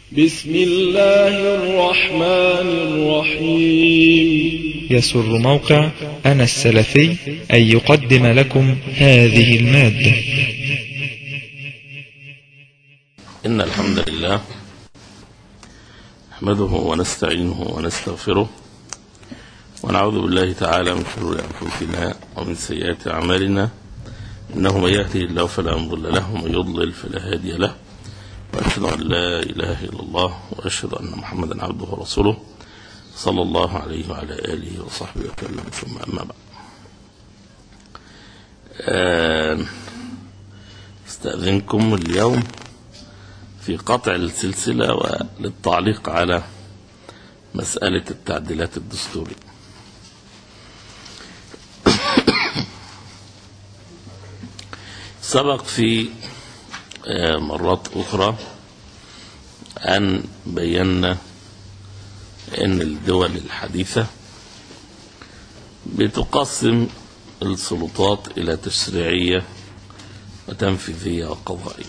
بسم الله الرحمن الرحيم يسر موقع أنا السلفي أن يقدم لكم هذه المادة إن الحمد لله نحمده ونستعينه ونستغفره ونعوذ بالله تعالى من شرور أنفسنا ومن سيئات أعمالنا إنه من يهده الله فلا مضل له ومن يضلل فلا هادي له وأشهد أن لا إله إلا الله وأشهد أن محمدا عبده ورسوله صلى الله عليه وعلى آله وصحبه وسلم ثم أما بعد آه، استأذنكم اليوم في قطع السلسلة وللتعليق على مسألة التعديلات الدستورية سبق في آه، مرات أخرى أن بينا أن الدول الحديثة بتقسم السلطات إلى تشريعية وتنفيذية وقضائية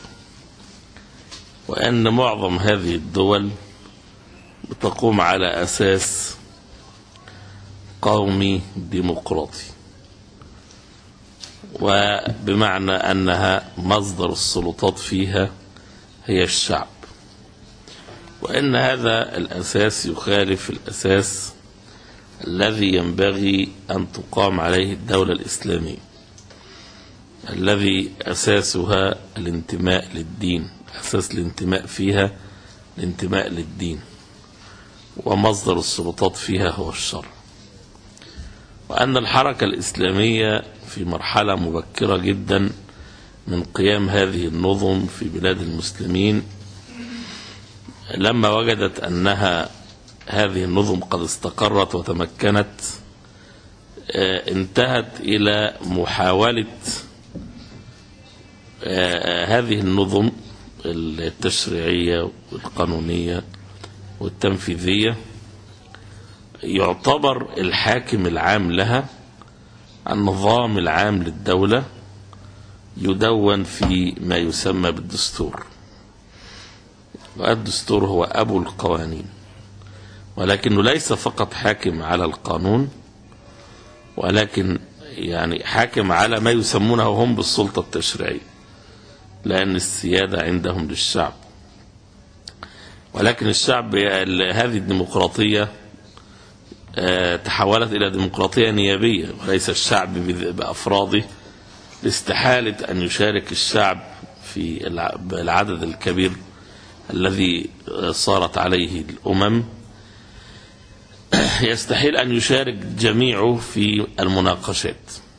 وأن معظم هذه الدول بتقوم على أساس قومي ديمقراطي وبمعنى أنها مصدر السلطات فيها هي الشعب وأن هذا الأساس يخالف الأساس الذي ينبغي أن تقام عليه الدولة الإسلامية الذي أساسها الانتماء للدين أساس الانتماء فيها الانتماء للدين ومصدر السلطات فيها هو الشرع وأن الحركة الإسلامية في مرحلة مبكرة جدا من قيام هذه النظم في بلاد المسلمين لما وجدت أنها هذه النظم قد استقرت وتمكنت آه، انتهت إلى محاولة آه، هذه النظم التشريعية والقانونية والتنفيذية يعتبر الحاكم العام لها النظام العام للدولة يدون في ما يسمى بالدستور والدستور هو أبو القوانين ولكنه ليس فقط حاكم على القانون ولكن يعني حاكم على ما يسمونه هم بالسلطة التشريعية لأن السيادة عندهم للشعب ولكن الشعب هذه الديمقراطية آه، تحولت إلى ديمقراطية نيابية وليس الشعب بذ- بأفراده لاستحالة أن يشارك الشعب في الع- العدد الكبير الذي آه، صارت عليه الأمم يستحيل أن يشارك جميعه في المناقشات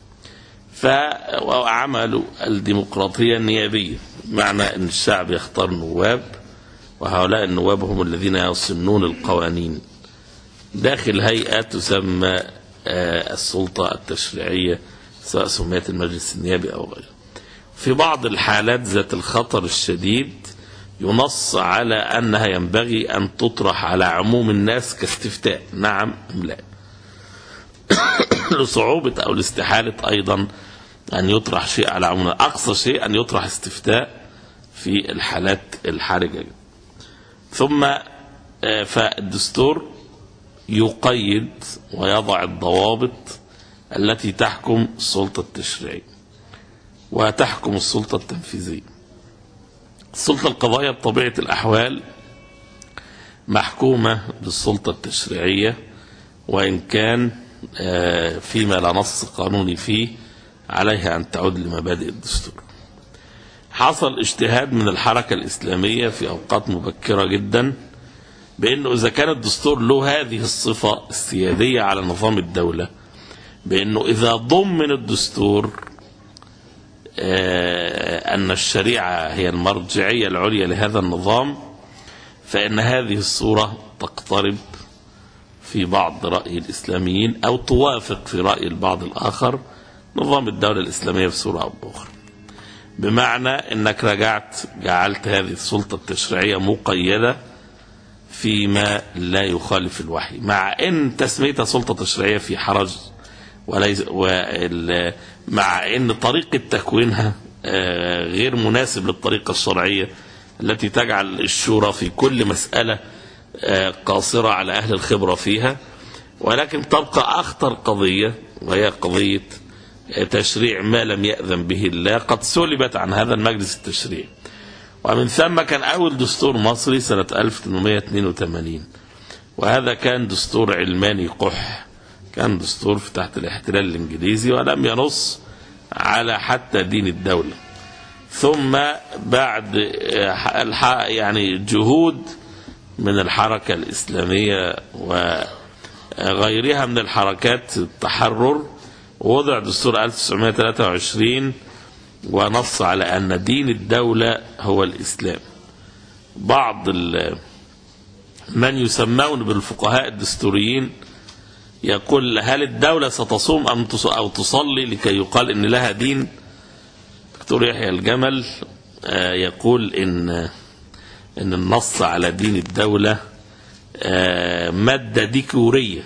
فعملوا الديمقراطية النيابية معنى أن الشعب يختار نواب وهؤلاء النواب هم الذين يصنون القوانين داخل هيئة تسمى آه، السلطة التشريعية سواء سميت المجلس النيابي أو غيره في بعض الحالات ذات الخطر الشديد ينص على أنها ينبغي أن تطرح على عموم الناس كاستفتاء نعم أم لا لصعوبة أو لاستحالة أيضا أن يطرح شيء على عموم الناس. أقصى شيء أن يطرح استفتاء في الحالات الحرجة ثم آه، فالدستور يقيد ويضع الضوابط التي تحكم السلطة التشريعية وتحكم السلطة التنفيذية السلطة القضائية بطبيعة الأحوال محكومة بالسلطة التشريعية وإن كان آه، فيما لا نص قانوني فيه عليها أن تعود لمبادئ الدستور حصل اجتهاد من الحركة الإسلامية في أوقات مبكرة جدا بأنه إذا كان الدستور له هذه الصفة السيادية على نظام الدولة بأنه إذا ضمن الدستور آه، أن الشريعة هي المرجعية العليا لهذا النظام فإن هذه الصورة تقترب في بعض رأي الإسلاميين أو توافق في رأي البعض الآخر نظام الدولة الإسلامية بصورة أو بأخرى بمعنى أنك رجعت جعلت هذه السلطة التشريعية مقيدة فيما لا يخالف الوحي مع ان تسميتها سلطه تشريعيه في حرج وليس وال- مع ان طريقه تكوينها آه، غير مناسب للطريقه الشرعيه التي تجعل الشورى في كل مسألة آه، قاصرة على أهل الخبرة فيها ولكن تبقى أخطر قضية وهي قضية آه، تشريع ما لم يأذن به الله قد سلبت عن هذا المجلس التشريع ومن ثم كان أول دستور مصري سنة 1882 وهذا كان دستور علماني قح كان دستور في تحت الاحتلال الإنجليزي ولم ينص على حتى دين الدولة ثم بعد آه، الح- يعني جهود من الحركة الإسلامية وغيرها من الحركات التحرر وضع دستور 1923 ونص على أن دين الدولة هو الإسلام بعض ال- من يسمون بالفقهاء الدستوريين يقول هل الدولة ستصوم أم تص- أو تصلي لكي يقال إن لها دين دكتور يحيى الجمل آه، يقول إن إن النص على دين الدولة آه، مادة ديكورية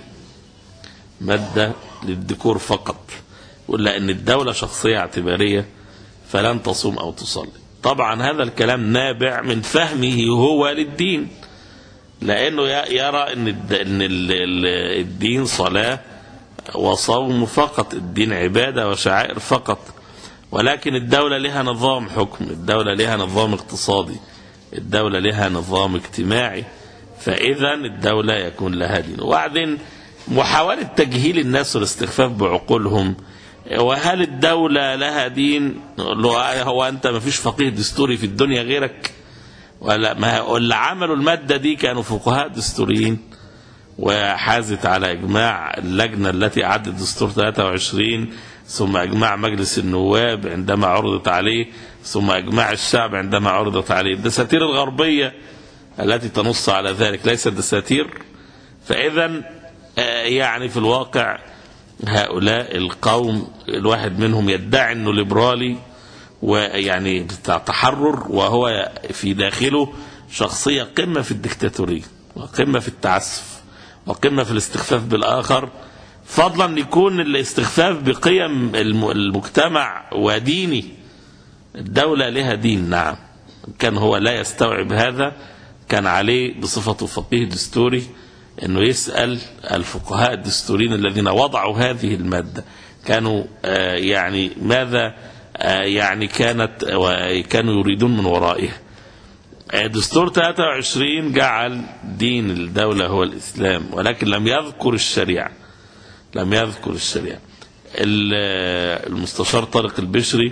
مادة للديكور فقط ولا إن الدولة شخصية اعتبارية فلن تصوم أو تصلي طبعا هذا الكلام نابع من فهمه هو للدين لأنه ي- يرى أن الد- إن ال- ال- الدين صلاة وصوم فقط الدين عبادة وشعائر فقط ولكن الدولة لها نظام حكم الدولة لها نظام اقتصادي الدولة لها نظام اجتماعي فإذا الدولة يكون لها دين وبعدين محاولة تجهيل الناس والاستخفاف بعقولهم وهل الدولة لها دين نقول له هو أنت ما فيش فقيه دستوري في الدنيا غيرك ولا ما هو اللي عملوا المادة دي كانوا فقهاء دستوريين وحازت على إجماع اللجنة التي أعدت دستور 23 ثم إجماع مجلس النواب عندما عرضت عليه ثم إجماع الشعب عندما عرضت عليه الدساتير الغربية التي تنص على ذلك ليست دساتير فإذا آه، يعني في الواقع هؤلاء القوم الواحد منهم يدعي أنه ليبرالي ويعني بتاع تحرر وهو في داخله شخصية قمة في الدكتاتورية وقمة في التعسف وقمة في الاستخفاف بالآخر فضلا أن يكون الاستخفاف بقيم الم- المجتمع وديني الدولة لها دين نعم كان هو لا يستوعب هذا كان عليه بصفته فقيه دستوري انه يسأل الفقهاء الدستوريين الذين وضعوا هذه المادة كانوا آه، يعني ماذا آه، يعني كانت وكانوا يريدون من ورائها آه، دستور 23 جعل دين الدولة هو الإسلام ولكن لم يذكر الشريعة لم يذكر الشريعة ال- المستشار طارق البشري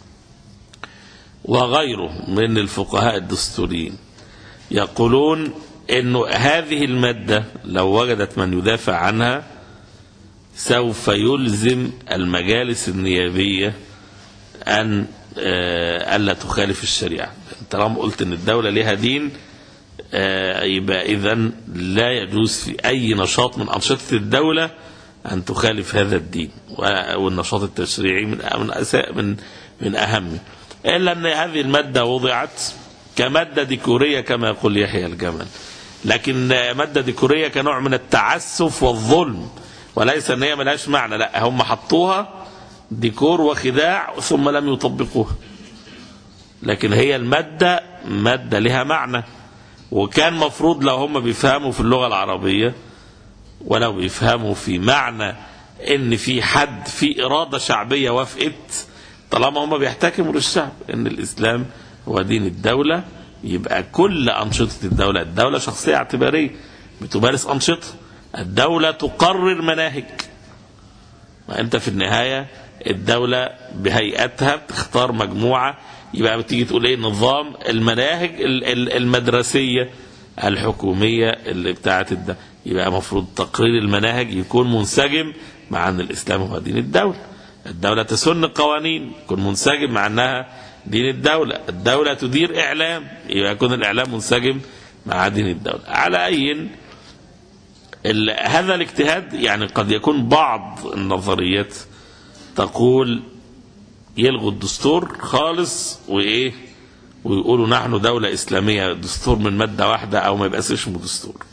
وغيره من الفقهاء الدستوريين يقولون انه هذه المادة لو وجدت من يدافع عنها سوف يلزم المجالس النيابية ان آه، الا تخالف الشريعة طالما قلت ان الدولة لها دين آه، يبقى اذا لا يجوز في اي نشاط من انشطة الدولة ان تخالف هذا الدين و- والنشاط التشريعي من من أسا- من من اهمه الا ان هذه المادة وضعت كمادة ديكورية كما يقول يحيى الجمل لكن مادة ديكورية كنوع من التعسف والظلم وليس ان هي ملهاش معنى لا هم حطوها ديكور وخداع ثم لم يطبقوها لكن هي المادة مادة لها معنى وكان مفروض لو هم بيفهموا في اللغة العربية ولو بيفهموا في معنى ان في حد في إرادة شعبية وافقت طالما هم بيحتكموا للشعب ان الإسلام هو دين الدولة يبقى كل أنشطة الدولة الدولة شخصية اعتبارية بتمارس أنشطة الدولة تقرر مناهج وانت في النهاية الدولة بهيئتها بتختار مجموعة يبقى بتيجي تقول ايه نظام المناهج ال- ال- المدرسية الحكومية اللي بتاعت الدولة يبقى مفروض تقرير المناهج يكون منسجم مع ان الاسلام هو دين الدولة الدولة تسن قوانين يكون منسجم مع انها دين الدولة الدولة تدير اعلام يبقى يكون الاعلام منسجم مع دين الدولة على اي ال- هذا الاجتهاد يعني قد يكون بعض النظريات تقول يلغوا الدستور خالص وايه ويقولوا نحن دولة إسلامية دستور من مادة واحدة أو ما يبقاش اسمه دستور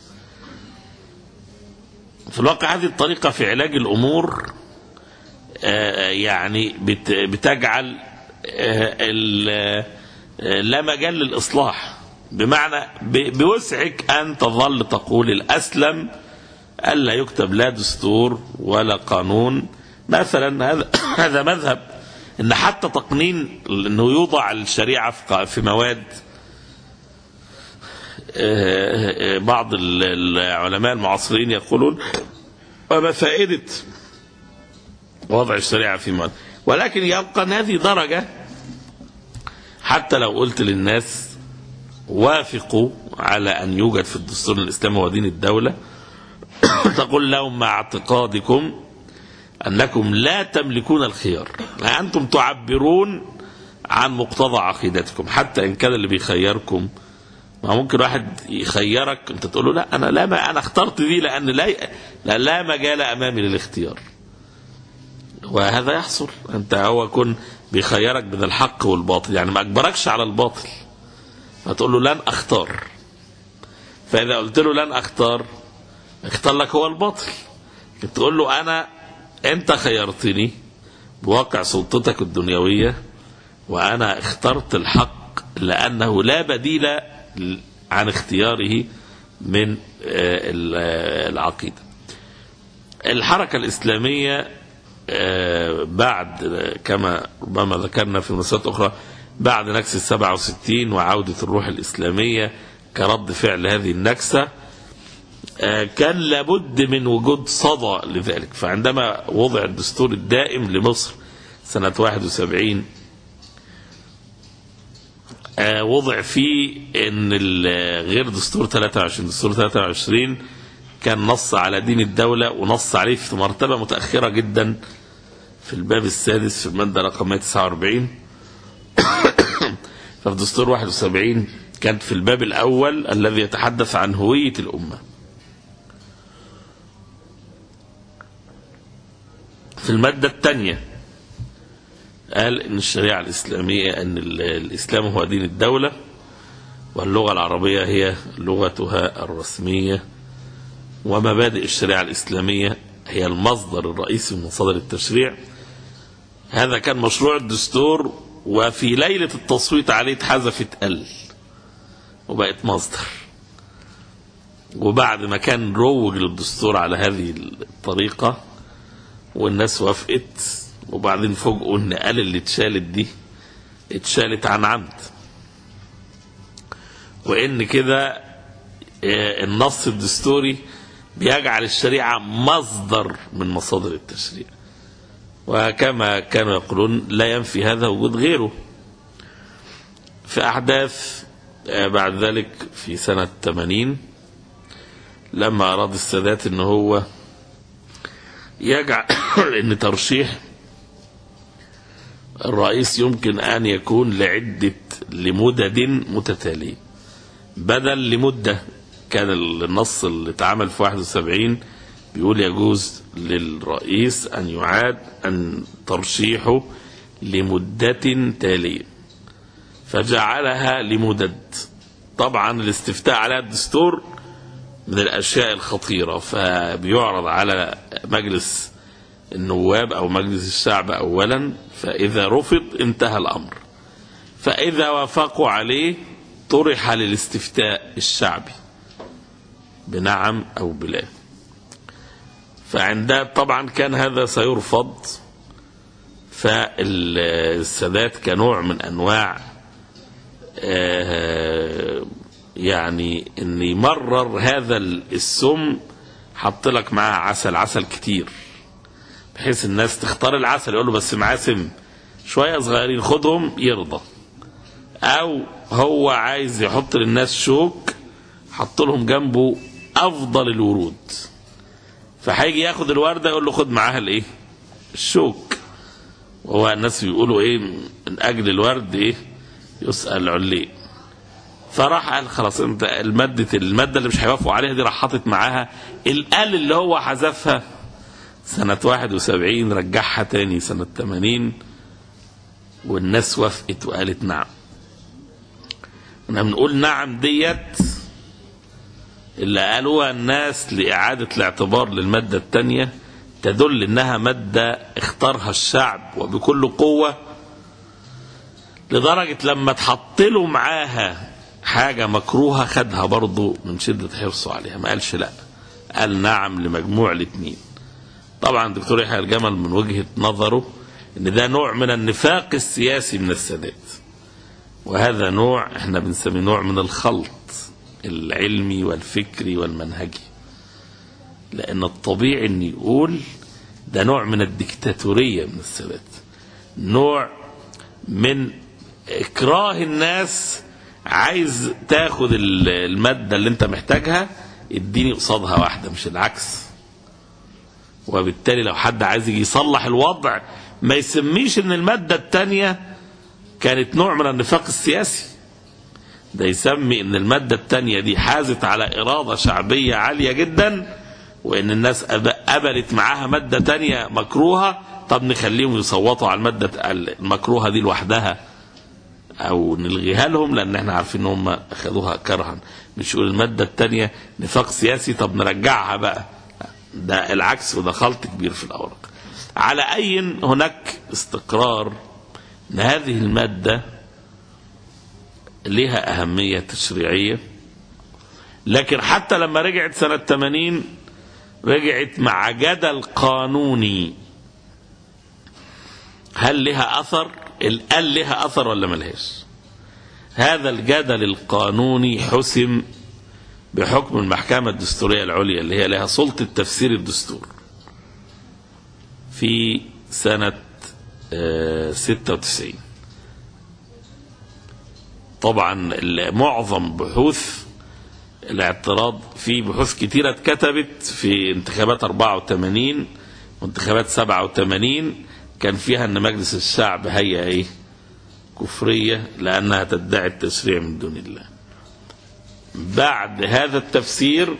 في الواقع هذه الطريقة في علاج الأمور آه، يعني بت- بتجعل آه، ال- آه، لا مجال للإصلاح بمعنى ب- بوسعك أن تظل تقول الأسلم ألا يكتب لا دستور ولا قانون مثلا هذا هذا مذهب ان حتى تقنين انه يوضع الشريعه في قا- في مواد آه، آه، بعض ال- العلماء المعاصرين يقولون وما فائده وضع الشريعه في مواد ولكن يبقى ان هذه درجه حتى لو قلت للناس وافقوا على ان يوجد في الدستور الاسلامي ودين الدوله تقول لهم مع اعتقادكم أنكم لا تملكون الخيار أنتم تعبرون عن مقتضى عقيدتكم حتى إن كان اللي بيخيركم ما ممكن واحد يخيرك أنت تقول له لا أنا لا ما أنا اخترت دي لأن لا لا, لا مجال أمامي للاختيار وهذا يحصل أنت هو كن بيخيرك بين الحق والباطل يعني ما أجبركش على الباطل فتقول له لن أختار فإذا قلت له لن أختار اختار لك هو الباطل تقول له أنا أنت خيرتني بواقع سلطتك الدنيوية وأنا اخترت الحق لأنه لا بديل عن اختياره من آه، ال- آه، العقيدة الحركة الإسلامية آه، بعد آه، كما ربما ذكرنا في مناسبات أخرى بعد نكسة 67 وعودة الروح الإسلامية كرد فعل هذه النكسة آه، كان لابد من وجود صدى لذلك فعندما وضع الدستور الدائم لمصر سنة 71 آه، وضع فيه ان ال- غير دستور 23 دستور 23 كان نص على دين الدولة ونص عليه في مرتبة متأخرة جدا في الباب السادس في المادة رقم 149 ففي دستور 71 كان في الباب الأول الذي يتحدث عن هوية الأمة في المادة الثانية قال ان الشريعة الإسلامية ان ال- الإسلام هو دين الدولة واللغة العربية هي لغتها الرسمية ومبادئ الشريعة الإسلامية هي المصدر الرئيسي من مصادر التشريع هذا كان مشروع الدستور وفي ليلة التصويت عليه اتحذفت ال وبقت مصدر وبعد ما كان روج للدستور على هذه الطريقة والناس وافقت وبعدين فوجئوا ان قال اللي اتشالت دي اتشالت عن عمد وان كده آه، النص الدستوري بيجعل الشريعة مصدر من مصادر التشريع وكما كانوا يقولون لا ينفي هذا وجود غيره في أحداث آه، بعد ذلك في سنة 80 لما أراد السادات أنه هو يجعل ان ترشيح الرئيس يمكن ان يكون لعده لمدد متتاليه بدل لمده كان النص اللي اتعمل في 71 بيقول يجوز للرئيس ان يعاد ان ترشيحه لمده تاليه فجعلها لمدد طبعا الاستفتاء على الدستور من الاشياء الخطيره فبيعرض على مجلس النواب او مجلس الشعب اولا فاذا رفض انتهى الامر فاذا وافقوا عليه طرح للاستفتاء الشعبي بنعم او بلا فعندها طبعا كان هذا سيرفض فالسادات كنوع من انواع آه، يعني ان يمرر هذا السم حط لك معاه عسل عسل كتير بحيث الناس تختار العسل يقول له بس معاه سم شويه صغيرين خدهم يرضى او هو عايز يحط للناس شوك حط لهم جنبه افضل الورود فهيجي ياخد الورده يقول له خد معاها الايه الشوك وهو الناس بيقولوا ايه من اجل الورد ايه يسال عليه فراح قال خلاص انت المادة المادة اللي مش هيوافقوا عليها دي راح حاطط معاها القال اللي هو حذفها سنة 71 رجعها تاني سنة 80 والناس وافقت وقالت نعم احنا بنقول نعم ديت اللي قالوها الناس لإعادة الاعتبار للمادة التانية تدل انها مادة اختارها الشعب وبكل قوة لدرجة لما تحط له معاها حاجة مكروهة خدها برضه من شدة حرصه عليها ما قالش لا قال نعم لمجموع الاثنين طبعا الدكتور يحيى الجمل من وجهة نظره ان ده نوع من النفاق السياسي من السادات وهذا نوع احنا بنسميه نوع من الخلط العلمي والفكري والمنهجي لان الطبيعي ان يقول ده نوع من الدكتاتورية من السادات نوع من اكراه الناس عايز تاخد ال- المادة اللي انت محتاجها اديني قصادها واحدة مش العكس وبالتالي لو حد عايز يجي يصلح الوضع ما يسميش ان المادة التانية كانت نوع من النفاق السياسي ده يسمي ان المادة التانية دي حازت على ارادة شعبية عالية جدا وان الناس أب- قبلت معاها مادة تانية مكروهة طب نخليهم يصوتوا على المادة المكروهة دي لوحدها او نلغيها لهم لان احنا عارفين ان هم اخذوها كرها مش يقول الماده الثانيه نفاق سياسي طب نرجعها بقى ده العكس وده خلط كبير في الاوراق على اي هناك استقرار ان هذه الماده لها اهميه تشريعيه لكن حتى لما رجعت سنه 80 رجعت مع جدل قانوني هل لها اثر قال لها اثر ولا ملهاش هذا الجدل القانوني حسم بحكم المحكمة الدستورية العليا اللي هي لها سلطة تفسير الدستور في سنة آه، 96 طبعا ال- معظم بحوث الاعتراض في بحوث كتيرة اتكتبت في انتخابات 84 وانتخابات 87 كان فيها ان مجلس الشعب هيئة ايه كفرية لانها تدعي التشريع من دون الله بعد هذا التفسير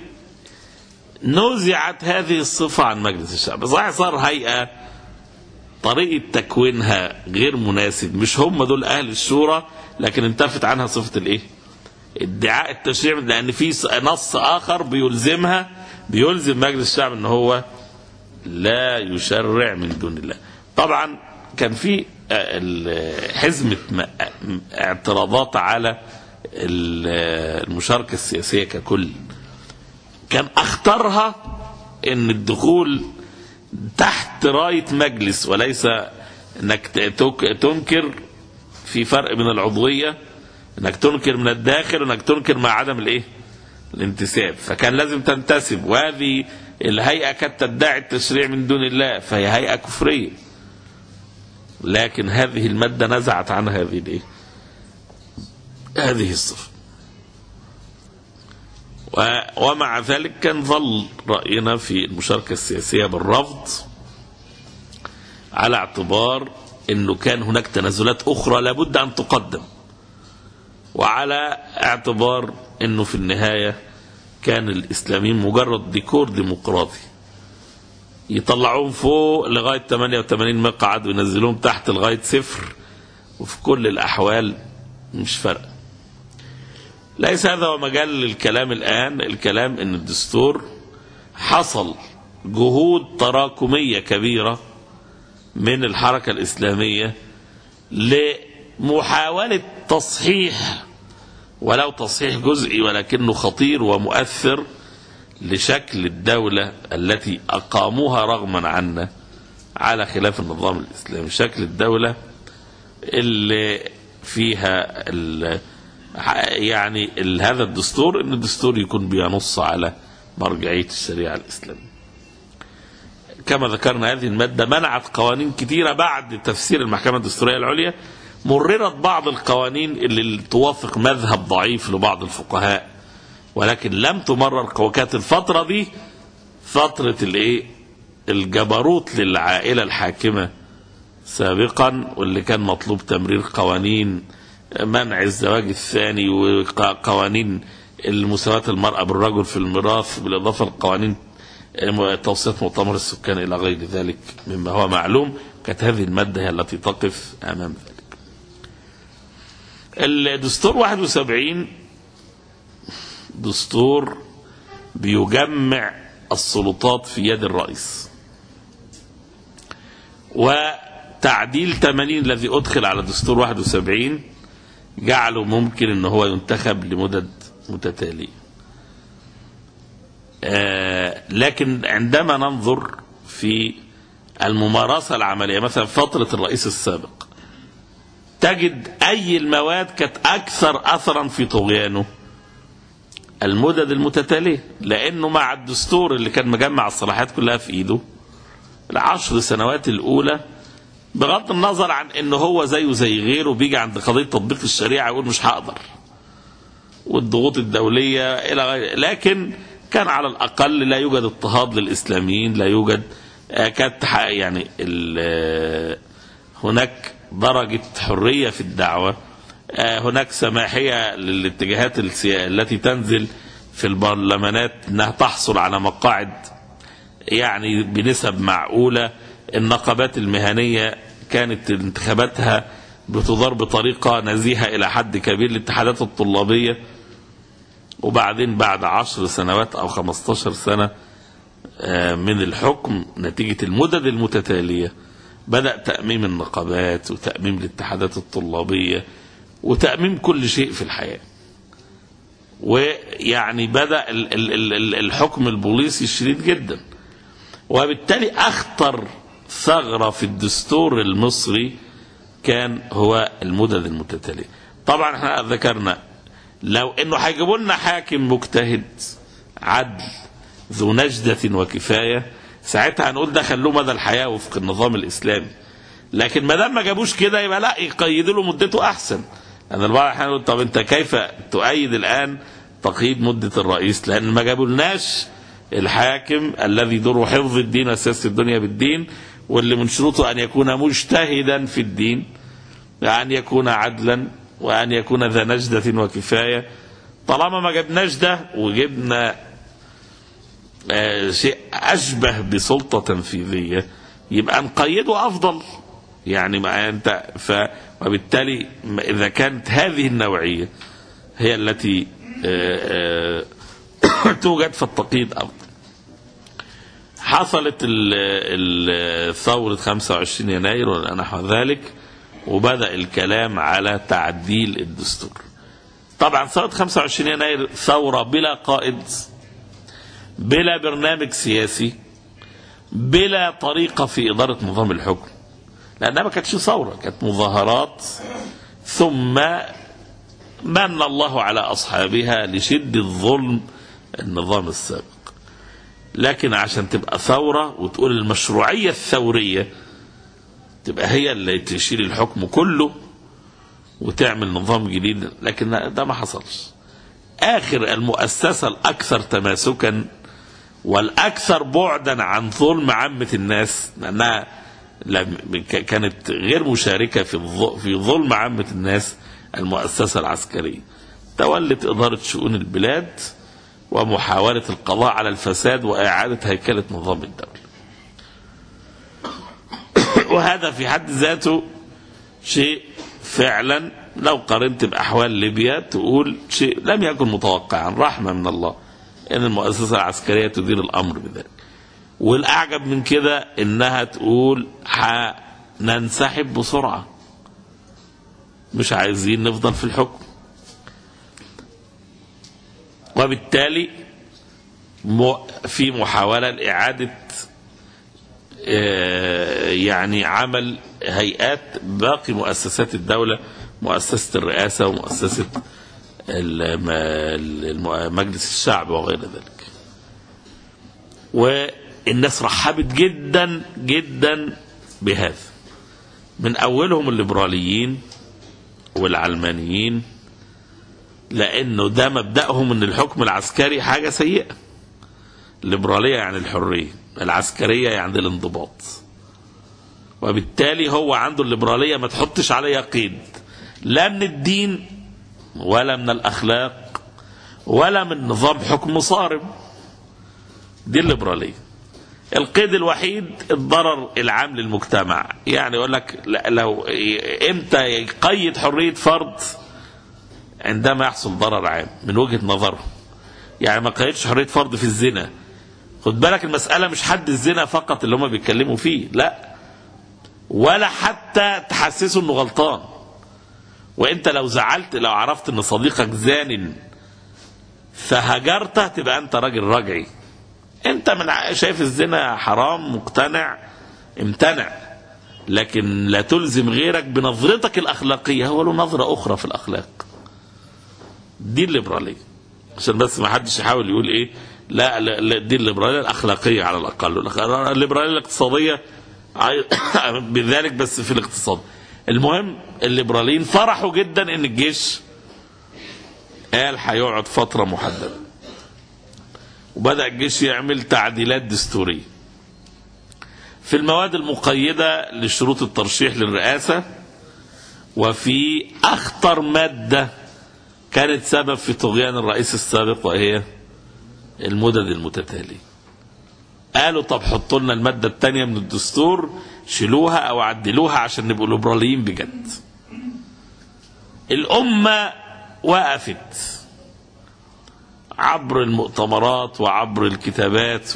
نزعت هذه الصفة عن مجلس الشعب صحيح صار هيئة طريقة تكوينها غير مناسب مش هم دول أهل الشورى لكن انتفت عنها صفة الإيه ادعاء التشريع لأن في نص آخر بيلزمها بيلزم مجلس الشعب ان هو لا يشرع من دون الله طبعا كان في ال- حزمة م- اعتراضات على ال- المشاركة السياسية ككل كان أخطرها أن الدخول تحت راية مجلس وليس أنك ت- تك- تنكر في فرق من العضوية أنك تنكر من الداخل وأنك تنكر مع عدم الإيه؟ الانتساب فكان لازم تنتسب وهذه الهيئة كانت تدعي التشريع من دون الله فهي هيئة كفرية لكن هذه المادة نزعت عن هذه الايه هذه الصفة و- ومع ذلك كان ظل رأينا في المشاركة السياسية بالرفض على اعتبار انه كان هناك تنازلات اخرى لابد ان تقدم وعلى اعتبار انه في النهاية كان الاسلاميين مجرد ديكور ديمقراطي يطلعوهم فوق لغاية 88 مقعد وينزلوهم تحت لغاية صفر وفي كل الأحوال مش فارقة ليس هذا هو مجال للكلام الآن الكلام أن الدستور حصل جهود تراكمية كبيرة من الحركة الإسلامية لمحاولة تصحيح ولو تصحيح جزئي ولكنه خطير ومؤثر لشكل الدولة التي أقاموها رغما عنا على خلاف النظام الإسلامي شكل الدولة اللي فيها ال يعني ال هذا الدستور ان الدستور يكون بينص على مرجعية الشريعة الإسلامية كما ذكرنا هذه المادة منعت قوانين كثيرة بعد تفسير المحكمة الدستورية العليا مررت بعض القوانين اللي توافق مذهب ضعيف لبعض الفقهاء ولكن لم تمرر وكانت الفترة دي فترة الايه الجبروت للعائلة الحاكمة سابقا واللي كان مطلوب تمرير قوانين منع الزواج الثاني وقوانين المساواة المرأة بالرجل في الميراث بالإضافة لقوانين توصية مؤتمر السكان إلى غير ذلك مما هو معلوم كانت هذه المادة هي التي تقف أمام ذلك الدستور 71 دستور بيجمع السلطات في يد الرئيس وتعديل 80 الذي أدخل على دستور 71 جعله ممكن ان هو ينتخب لمدد متتاليه آه، لكن عندما ننظر في الممارسة العملية مثلا فترة الرئيس السابق تجد أي المواد كانت أكثر أثرا في طغيانه المدد المتتالية لأنه مع الدستور اللي كان مجمع الصلاحيات كلها في إيده العشر سنوات الأولى بغض النظر عن أنه هو زيه زي غيره بيجي عند قضية تطبيق الشريعة يقول مش هقدر والضغوط الدولية إلى غير لكن كان على الأقل لا يوجد اضطهاد للإسلاميين لا يوجد آه، كانت ح- يعني ال- آه، هناك درجة حرية في الدعوة آه، هناك سماحية للاتجاهات السيا- التي تنزل في البرلمانات أنها تحصل على مقاعد يعني بنسب معقولة النقابات المهنية كانت انتخاباتها بتدار بطريقة نزيهة إلى حد كبير الاتحادات الطلابية وبعدين بعد عشر سنوات أو خمستاشر سنة آه، من الحكم نتيجة المدد المتتالية بدأ تأميم النقابات وتأميم الاتحادات الطلابية وتأميم كل شيء في الحياة ويعني بدأ ال- ال- ال- ال- الحكم البوليسي الشديد جدا وبالتالي أخطر ثغرة في الدستور المصري كان هو المدد المتتالية طبعا احنا ذكرنا لو انه هيجيبوا لنا حاكم مجتهد عدل ذو نجدة وكفاية ساعتها هنقول ده خلوه مدى الحياة وفق النظام الإسلامي لكن ما دام ما جابوش كده يبقى لا يقيدوا له مدته أحسن أنا البعض الأحيان يقول طب أنت كيف تؤيد الآن تقييد مدة الرئيس لأن ما جابولناش الحاكم الذي دوره حفظ الدين وسياسة الدنيا بالدين واللي من شروطه أن يكون مجتهدا في الدين وأن يكون عدلا وأن يكون ذا نجدة وكفاية طالما ما جبناش ده وجبنا آه، شيء أشبه بسلطة تنفيذية يبقى نقيده أفضل يعني ما أنت ف وبالتالي ما- إذا كانت هذه النوعية هي التي آه، آه، توجد في التقييد أفضل حصلت ال- ال- ثورة 25 يناير ولا نحو ذلك وبدأ الكلام على تعديل الدستور طبعا ثورة 25 يناير ثورة بلا قائد بلا برنامج سياسي بلا طريقة في إدارة نظام الحكم لأنها ما كانتش ثورة كانت مظاهرات ثم من الله على أصحابها لشدة ظلم النظام السابق لكن عشان تبقى ثورة وتقول المشروعية الثورية تبقى هي اللي تشيل الحكم كله وتعمل نظام جديد لكن ده ما حصلش آخر المؤسسة الأكثر تماسكا والأكثر بعدا عن ظلم عامة الناس لأنها لم- ك- كانت غير مشاركة في الظ- في ظلم عامة الناس المؤسسة العسكرية تولت إدارة شؤون البلاد ومحاولة القضاء على الفساد وإعادة هيكلة نظام الدولة وهذا في حد ذاته شيء فعلا لو قارنت بأحوال ليبيا تقول شيء لم يكن متوقعا رحمة من الله أن المؤسسة العسكرية تدير الأمر بذلك والأعجب من كده إنها تقول ننسحب بسرعة مش عايزين نفضل في الحكم وبالتالي م- في محاولة لإعادة آه، يعني عمل هيئات باقي مؤسسات الدولة مؤسسة الرئاسة ومؤسسة الم- الم- مجلس الشعب وغير ذلك والناس رحبت جدا جدا بهذا من أولهم الليبراليين والعلمانيين لأنه ده مبدأهم أن الحكم العسكري حاجة سيئة الليبرالية يعني الحرية العسكرية يعني الانضباط وبالتالي هو عنده الليبرالية ما تحطش عليها قيد لا من الدين ولا من الأخلاق ولا من نظام حكم صارم دي الليبرالية القيد الوحيد الضرر العام للمجتمع يعني يقول لك لا- لو امتى يقيد حرية فرد عندما يحصل ضرر عام من وجهة نظره يعني ما قيدش حرية فرد في الزنا خد بالك المسألة مش حد الزنا فقط اللي هم بيتكلموا فيه لا ولا حتى تحسسه انه غلطان وانت لو زعلت لو عرفت ان صديقك زان فهجرته تبقى انت راجل رجعي انت من ع- شايف الزنا حرام مقتنع امتنع لكن لا تلزم غيرك بنظرتك الاخلاقيه هو له نظره اخرى في الاخلاق دي الليبراليه عشان بس ما حدش يحاول يقول ايه لا, لا, لا دي الليبراليه الاخلاقيه على الاقل الليبراليه الاقتصاديه عاي- بذلك بس في الاقتصاد المهم الليبراليين فرحوا جدا ان الجيش قال هيقعد فتره محدده وبدا الجيش يعمل تعديلات دستوريه في المواد المقيده لشروط الترشيح للرئاسه وفي اخطر ماده كانت سبب في طغيان الرئيس السابق وهي المدد المتتاليه قالوا طب حطوا لنا المادة الثانية من الدستور شيلوها أو عدلوها عشان نبقوا ليبراليين بجد الأمة وقفت عبر المؤتمرات وعبر الكتابات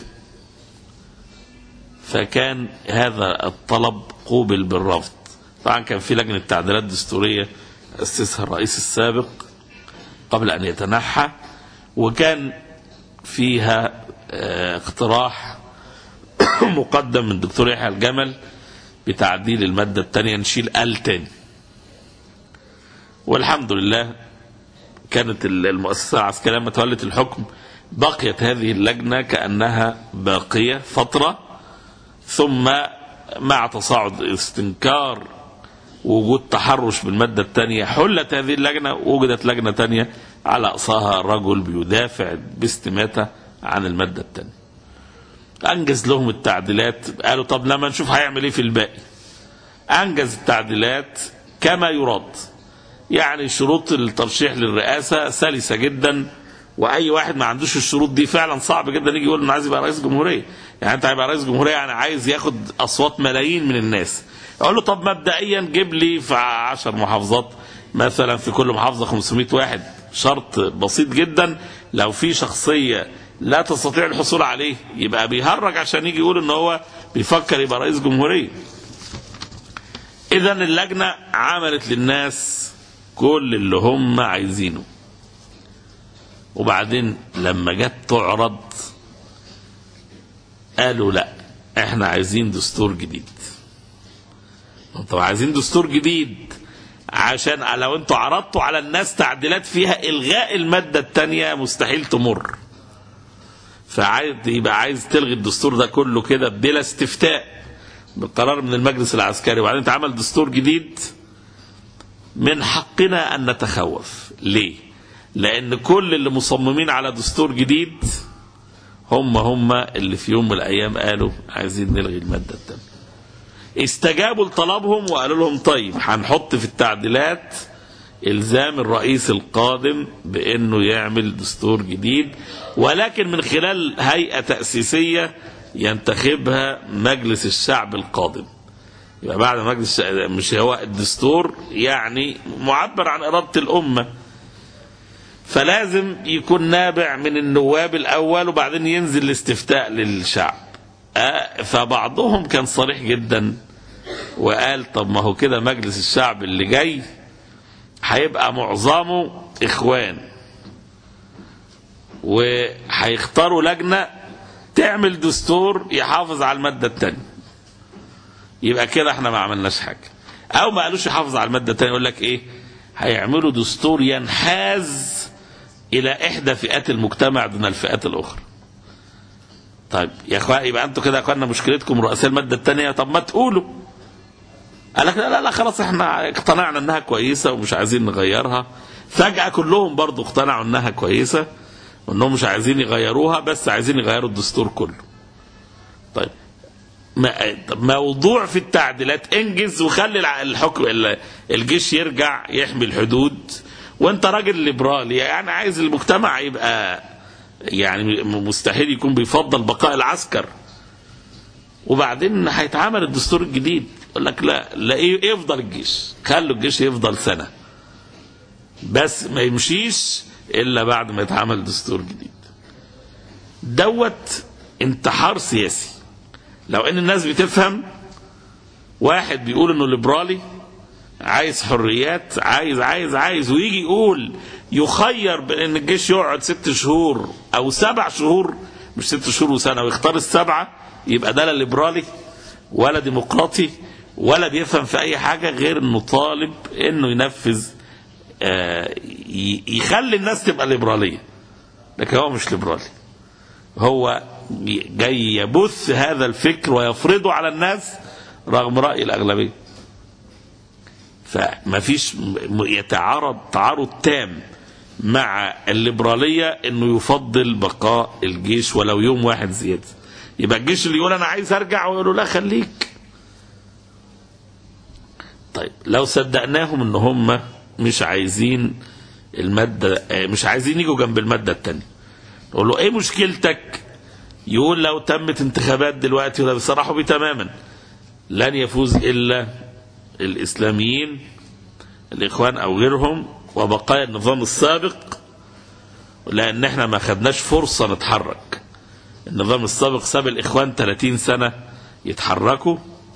فكان هذا الطلب قوبل بالرفض طبعا كان في لجنة تعديلات دستورية أسسها الرئيس السابق قبل أن يتنحى وكان فيها آه، اقتراح مقدم من الدكتور يحيى الجمل بتعديل المادة الثانية نشيل ال تاني والحمد لله كانت المؤسسة العسكرية لما تولت الحكم بقيت هذه اللجنة كأنها باقية فترة ثم مع تصاعد استنكار وجود تحرش بالمادة الثانية حلت هذه اللجنة ووجدت لجنة ثانية على أقصاها رجل بيدافع باستماتة عن المادة الثانية أنجز لهم التعديلات قالوا طب لما نشوف هيعمل إيه في الباقي أنجز التعديلات كما يراد يعني شروط الترشيح للرئاسة سلسة جدا واي واحد ما عندوش الشروط دي فعلا صعب جدا يجي يقول انا عايز يبقى رئيس جمهوريه يعني انت هيبقى رئيس جمهوريه يعني عايز ياخد اصوات ملايين من الناس اقول له طب مبدئيا جيب لي في 10 محافظات مثلا في كل محافظه 500 واحد شرط بسيط جدا لو في شخصيه لا تستطيع الحصول عليه يبقى بيهرج عشان يجي يقول ان هو بيفكر يبقى رئيس جمهوريه اذا اللجنه عملت للناس كل اللي هم عايزينه وبعدين لما جت تعرض قالوا لا احنا عايزين دستور جديد طب عايزين دستور جديد عشان لو انتوا عرضتوا على الناس تعديلات فيها الغاء الماده الثانيه مستحيل تمر فعايز يبقى عايز تلغي الدستور ده كله كده بلا استفتاء بقرار من المجلس العسكري وبعدين تعمل دستور جديد من حقنا ان نتخوف ليه لان كل اللي مصممين على دستور جديد هم هم اللي في يوم من الايام قالوا عايزين نلغي الماده الثانيه استجابوا لطلبهم وقالوا لهم طيب هنحط في التعديلات الزام الرئيس القادم بانه يعمل دستور جديد ولكن من خلال هيئه تاسيسيه ينتخبها مجلس الشعب القادم يبقى بعد مجلس مش هو الدستور يعني معبر عن اراده الامه فلازم يكون نابع من النواب الاول وبعدين ينزل الاستفتاء للشعب آه، فبعضهم كان صريح جدا وقال طب ما هو كده مجلس الشعب اللي جاي هيبقى معظمه اخوان وهيختاروا لجنه تعمل دستور يحافظ على الماده الثانيه يبقى كده احنا ما عملناش حاجه او ما قالوش يحافظ على الماده الثانيه يقول لك ايه هيعملوا دستور ينحاز الى احدى فئات المجتمع دون الفئات الاخرى طيب يا اخوان يبقى انتوا كده يا اخوانا مشكلتكم رؤساء الماده الثانيه طب ما تقولوا قال لك لا لا, لا خلاص احنا اقتنعنا انها كويسه ومش عايزين نغيرها فجاه كلهم برضو اقتنعوا انها كويسه وانهم مش عايزين يغيروها بس عايزين يغيروا الدستور كله طيب ما- طب موضوع في التعديلات انجز وخلي الع- الحكم ال- الجيش يرجع يحمي الحدود وانت راجل ليبرالي يعني عايز المجتمع يبقى يعني م- مستحيل يكون بيفضل بقاء العسكر وبعدين هيتعمل الدستور الجديد يقول لك لا لا إيه- يفضل الجيش خلوا الجيش يفضل سنه بس ما يمشيش الا بعد ما يتعمل دستور جديد دوت انتحار سياسي لو ان الناس بتفهم واحد بيقول انه ليبرالي عايز حريات عايز عايز عايز ويجي يقول يخير بان الجيش يقعد ست شهور او سبع شهور مش ست شهور وسنه ويختار السبعه يبقى ده لا ليبرالي ولا ديمقراطي ولا بيفهم في اي حاجه غير انه طالب انه ينفذ آه، ي- يخلي الناس تبقى ليبراليه لكن هو مش ليبرالي هو جاي يبث هذا الفكر ويفرضه على الناس رغم رأي الأغلبية فما فيش م- يتعارض تعارض تام مع الليبرالية انه يفضل بقاء الجيش ولو يوم واحد زيادة يبقى الجيش اللي يقول انا عايز ارجع ويقول له لا خليك طيب لو صدقناهم ان هم مش عايزين المادة آه، مش عايزين يجوا جنب المادة التانية نقول له ايه مشكلتك يقول لو تمت انتخابات دلوقتي وده بصراحة بيه تماما لن يفوز الا الاسلاميين الاخوان او غيرهم وبقايا النظام السابق لان احنا ما خدناش فرصة نتحرك النظام السابق ساب الاخوان 30 سنة يتحركوا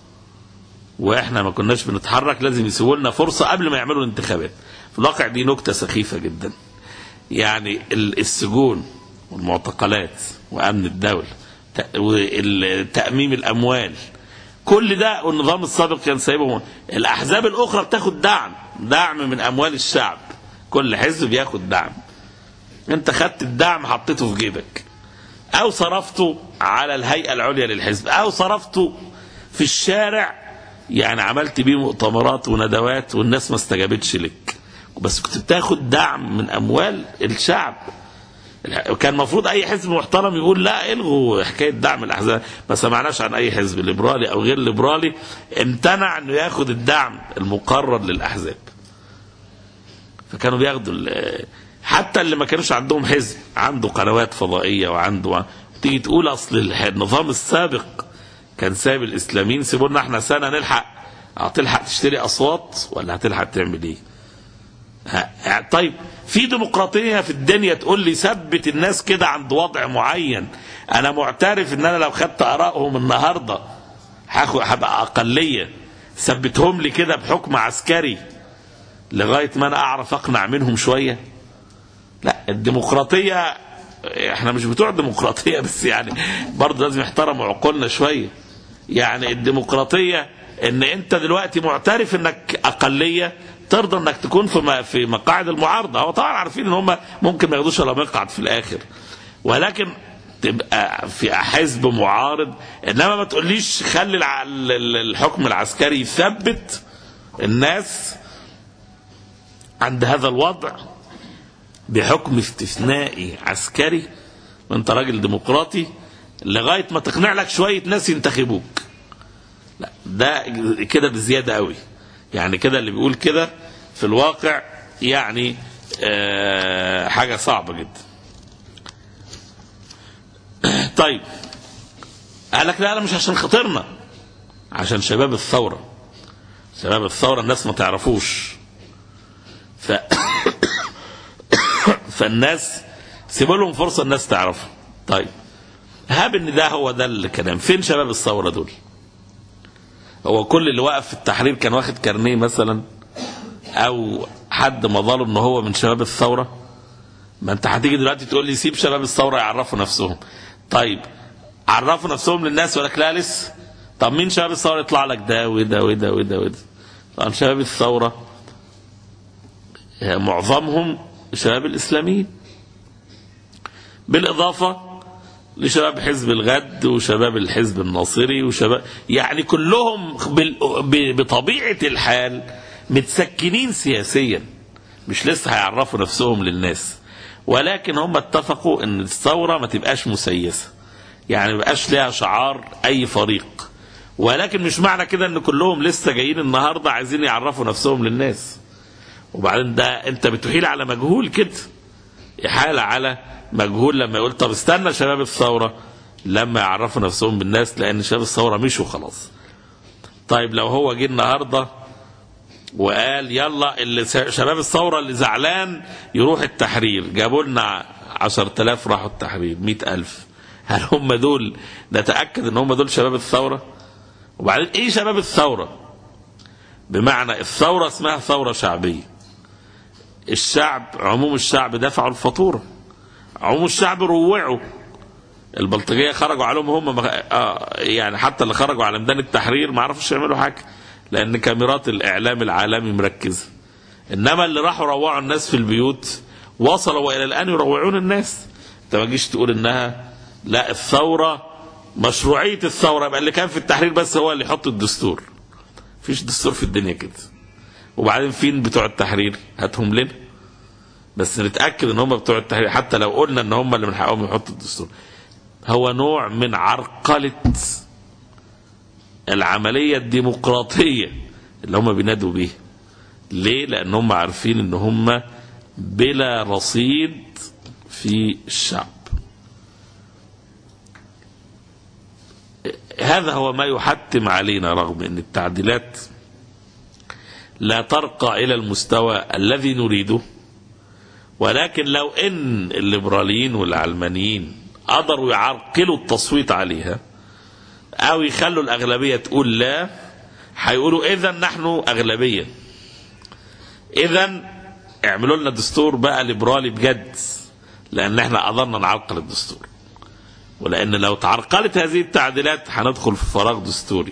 واحنا ما كناش بنتحرك لازم يسيبوا لنا فرصة قبل ما يعملوا الانتخابات في الواقع دي نكتة سخيفة جدا يعني ال- السجون والمعتقلات وامن الدولة ت- وتأميم الاموال كل ده والنظام السابق كان سايبه الاحزاب الاخرى بتاخد دعم دعم من اموال الشعب كل حزب بياخد دعم انت خدت الدعم حطيته في جيبك او صرفته على الهيئه العليا للحزب او صرفته في الشارع يعني عملت بيه مؤتمرات وندوات والناس ما استجابتش لك بس كنت بتاخد دعم من اموال الشعب كان المفروض اي حزب محترم يقول لا الغوا حكايه دعم الاحزاب ما سمعناش عن اي حزب ليبرالي او غير ليبرالي امتنع انه ياخد الدعم المقرر للاحزاب فكانوا بياخدوا ال- حتى اللي ما كانوش عندهم حزب عنده قنوات فضائيه وعنده تيجي تقول اصل النظام السابق كان سايب الاسلاميين سيبوا لنا احنا سنه نلحق هتلحق تشتري اصوات ولا هتلحق تعمل ايه؟ ها- طيب في ديمقراطيه في الدنيا تقول لي ثبت الناس كده عند وضع معين انا معترف ان انا لو خدت ارائهم النهارده هاخد هبقى اقليه ثبتهم لي كده بحكم عسكري لغايه ما انا اعرف اقنع منهم شويه لا الديمقراطيه احنا مش بتوع ديمقراطيه بس يعني برضه لازم يحترموا عقولنا شويه يعني الديمقراطيه ان انت دلوقتي معترف انك اقليه ترضى انك تكون في م- في مقاعد المعارضه هو طبعا عارفين ان هم ممكن ما ياخدوش الا مقعد في الاخر ولكن تبقى في حزب معارض انما ما تقوليش خلي الع- ال- ال- الحكم العسكري يثبت الناس عند هذا الوضع بحكم استثنائي عسكري وانت راجل ديمقراطي لغايه ما تقنع لك شويه ناس ينتخبوك لا ده كده بزياده قوي يعني كده اللي بيقول كده في الواقع يعني آه حاجه صعبه جدا طيب قال لك لا لا مش عشان خاطرنا عشان شباب الثوره شباب الثوره الناس ما تعرفوش ف فالناس سيبوا لهم فرصه الناس تعرفه طيب هاب ان ده هو ده الكلام فين شباب الثوره دول هو كل اللي وقف في التحرير كان واخد كارنيه مثلا او حد مظاله ان هو من شباب الثوره ما انت هتيجي دلوقتي تقول لي سيب شباب الثوره يعرفوا نفسهم طيب عرفوا نفسهم للناس يقول لك لا لسه طب مين شباب الثوره يطلع لك ده وده وده وده وده طبعا شباب الثوره معظمهم شباب الاسلاميين بالاضافه لشباب حزب الغد وشباب الحزب الناصري وشباب يعني كلهم بال- ب- بطبيعه الحال متسكنين سياسيا مش لسه هيعرفوا نفسهم للناس ولكن هم اتفقوا ان الثوره ما تبقاش مسيسه يعني ما يبقاش ليها شعار اي فريق ولكن مش معنى كده ان كلهم لسه جايين النهارده عايزين يعرفوا نفسهم للناس وبعدين ده انت بتحيل على مجهول كده إحالة على مجهول لما يقول طب استنى شباب الثورة لما يعرفوا نفسهم بالناس لأن شباب الثورة مشوا خلاص طيب لو هو جه النهاردة وقال يلا اللي س- شباب الثورة اللي زعلان يروح التحرير جابوا لنا عشرة آلاف راحوا التحرير مئة ألف هل هم دول نتأكد ان هم دول شباب الثورة وبعدين ايه شباب الثورة بمعنى الثورة اسمها ثورة شعبية الشعب عموم الشعب دفعوا الفاتورة عموم الشعب روعوا البلطجية خرجوا عليهم هم مغ... آه يعني حتى اللي خرجوا على ميدان التحرير ما عرفوش يعملوا حاجة لأن كاميرات الإعلام العالمي مركزة إنما اللي راحوا روعوا الناس في البيوت وصلوا وإلى الآن يروعون الناس أنت ما تجيش تقول إنها لا الثورة مشروعية الثورة يبقى اللي كان في التحرير بس هو اللي يحط الدستور مفيش دستور في الدنيا كده وبعدين فين بتوع التحرير هاتهم لنا بس نتاكد ان هم بتوع التحرير حتى لو قلنا ان هم اللي من حقهم يحطوا الدستور هو نوع من عرقله العمليه الديمقراطيه اللي هم بينادوا بيها ليه لان هم عارفين ان هم بلا رصيد في الشعب هذا هو ما يحتم علينا رغم ان التعديلات لا ترقى الى المستوى الذي نريده ولكن لو ان الليبراليين والعلمانيين قدروا يعرقلوا التصويت عليها او يخلوا الاغلبيه تقول لا هيقولوا اذا نحن اغلبيه اذا اعملوا لنا دستور بقى ليبرالي بجد لان احنا قدرنا نعرقل الدستور ولان لو تعرقلت هذه التعديلات هندخل في فراغ دستوري